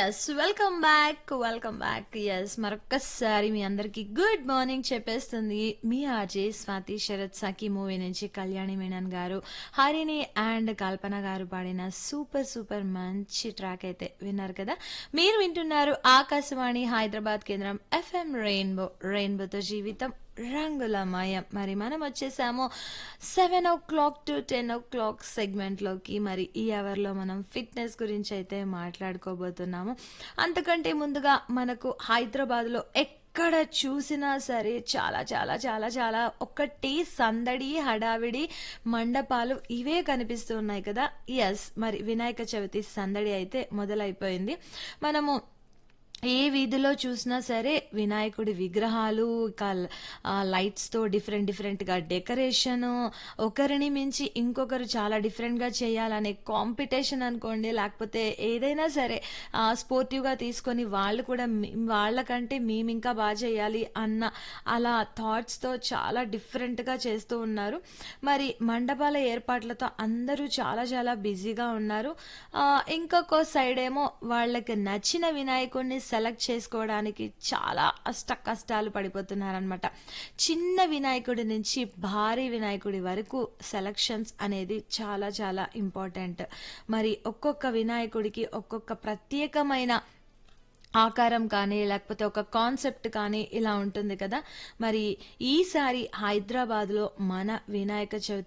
yes welcome back welcome back yes మరొక్కసారి మీ అందరికి గుడ్ మార్నింగ్ చెప్పేస్తుంది మీ ఆర్జే స్వాతి శరత్ సఖి మూవీ నుంచి కళ్యాణి మీనన్ గారు హరిణి అండ్ కల్పన గారు పాడిన సూపర్ సూపర్ మంచి ట్రాక్ అయితే విన్నారు కదా మీరు వింటున్నారు ఆకాశవాణి హైదరాబాద్ కేంద్రం ఎఫ్ఎం రెయిన్బో రెయిన్బోతో జీవితం రంగులమయం మరి మనం వచ్చేసాము seven o'clock to ten o'clock సెగ్మెంట్లోకి మరి ఈ అవర్లో మనం ఫిట్నెస్ గురించి అయితే మాట్లాడుకోబోతున్నాము అంతకంటే ముందుగా మనకు హైదరాబాద్లో ఎక్కడ చూసినా సరే చాలా చాలా చాలా చాలా ఒక్కటి సందడి హడావిడి మండపాలు ఇవే కనిపిస్తూ ఉన్నాయి కదా ఎస్ మరి వినాయక చవితి సందడి అయితే మొదలైపోయింది మనము ఏ వీధిలో చూసినా సరే వినాయకుడి విగ్రహాలు ఇక లైట్స్తో డిఫరెంట్ డిఫరెంట్గా డెకరేషన్ ఒకరిని మించి ఇంకొకరు చాలా డిఫరెంట్గా చేయాలనే కాంపిటీషన్ అనుకోండి లేకపోతే ఏదైనా సరే స్పోర్టివ్గా తీసుకొని వాళ్ళు కూడా మీ- వాళ్ళకంటే మేము ఇంకా బాగా చేయాలి అన్న అలా థాట్స్తో చాలా డిఫరెంట్గా చేస్తూ ఉన్నారు మరి మండపాల ఏర్పాట్లతో అందరూ చాలా చాలా బిజీగా ఉన్నారు ఆ, ఇంకొక సైడ్ ఏమో వాళ్ళకి నచ్చిన వినాయకుడిని సెలెక్ట్ చేసుకోవడానికి చాలా అష్ట కష్టాలు పడిపోతున్నారనమాట చిన్న వినాయకుడి నుంచి భారీ వినాయకుడి వరకు సెలక్షన్స్ అనేది చాలా చాలా ఇంపార్టెంట్ మరి ఒక్కొక్క వినాయకుడికి ఒక్కొక్క ప్రత్యేకమైన ఆకారం కానీ లేకపోతే ఒక కాన్సెప్ట్ కానీ ఇలా ఉంటుంది కదా మరి ఈసారి హైదరాబాద్లో మన వినాయక చవితి